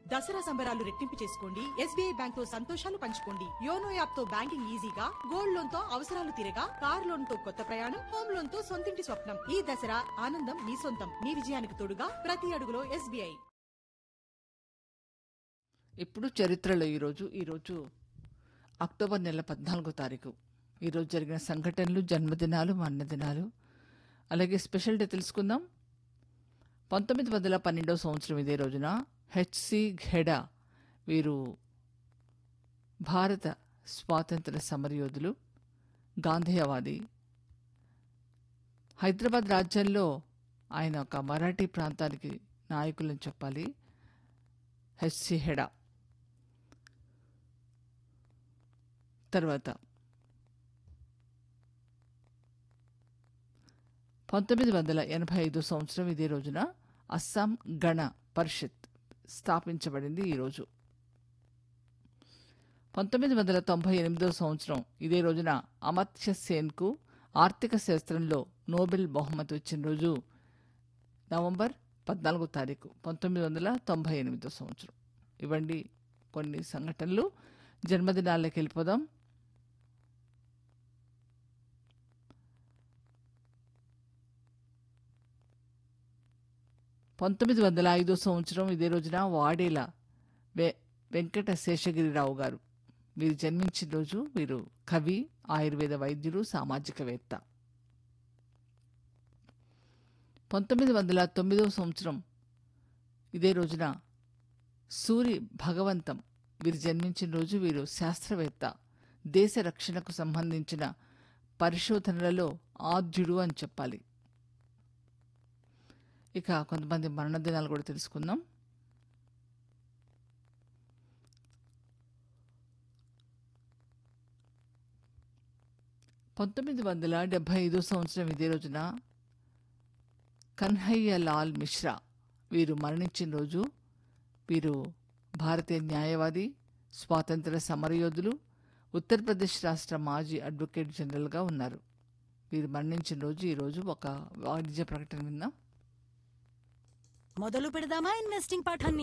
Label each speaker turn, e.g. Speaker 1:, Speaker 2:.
Speaker 1: దసరా సంబరాలు రెట్టింపు చేసుకోండి ఎస్బీఐ బ్యాంక్ తో సంతోషాలు పంచుకోండి యోనో యాప్ తో బ్యాంకింగ్ ఈజీగా గోల్డ్ లోన్ తో అవసరాలు తీరగా కార్ లోన్ తో కొత్త ప్రయాణం హోమ్ లోన్ తో సొంతింటి స్వప్నం ఈ దసరా ఆనందం మీ సొంతం మీ విజయానికి తోడుగా ప్రతి అడుగులో ఎస్బీఐ
Speaker 2: ఇప్పుడు చరిత్రలో ఈరోజు ఈరోజు అక్టోబర్ నెల పద్నాలుగో తారీఖు ఈరోజు జరిగిన సంఘటనలు జన్మదినాలు మరణదినాలు అలాగే స్పెషల్ డే తెలుసుకుందాం పంతొమ్మిది వందల పన్నెండవ సంవత్సరం ఇదే రోజున హెచ్సి ఘెడా వీరు భారత స్వాతంత్ర సమరయోధులు గాంధేయవాది హైదరాబాద్ రాజ్యంలో ఆయన ఒక మరాఠీ ప్రాంతానికి నాయకులని చెప్పాలి హెచ్సి హెడా తర్వాత పంతొమ్మిది వందల ఎనభై ఐదు సంవత్సరం ఇదే రోజున అస్సాం గణ పరిషత్ స్థాపించబడింది ఈరోజు పంతొమ్మిది వందల తొంభై ఎనిమిదవ సంవత్సరం ఇదే రోజున అమర్త్య సేన్కు ఆర్థిక శాస్త్రంలో నోబెల్ బహుమతి వచ్చిన రోజు నవంబర్ పద్నాలుగో తారీఖు పంతొమ్మిది వందల తొంభై ఎనిమిదో సంవత్సరం ఇవ్వండి కొన్ని సంఘటనలు జన్మదినాలకు వెళ్ళిపోదాం పంతొమ్మిది వందల ఐదో సంవత్సరం ఇదే రోజున వాడేల వె వెంకట శేషగిరిరావు గారు వీరు జన్మించిన రోజు వీరు కవి ఆయుర్వేద వైద్యులు సామాజికవేత్త పంతొమ్మిది వందల తొమ్మిదవ సంవత్సరం ఇదే రోజున సూరి భగవంతం వీరు జన్మించిన రోజు వీరు శాస్త్రవేత్త దేశ రక్షణకు సంబంధించిన పరిశోధనలలో ఆద్యుడు అని చెప్పాలి ఇక కొంతమంది మరణదినాలు కూడా తెలుసుకుందాం పంతొమ్మిది వందల డెబ్భై ఐదో సంవత్సరం ఇదే రోజున కన్హయ్య లాల్ మిశ్రా వీరు మరణించిన రోజు వీరు భారతీయ న్యాయవాది స్వాతంత్ర సమరయోధులు ఉత్తరప్రదేశ్ రాష్ట్ర మాజీ అడ్వకేట్ జనరల్గా ఉన్నారు వీరు మరణించిన రోజు ఈరోజు ఒక వాణిజ్య ప్రకటన విందాం
Speaker 3: మొదలు పెడదామా ఇన్వెస్టింగ్ పాఠాన్ని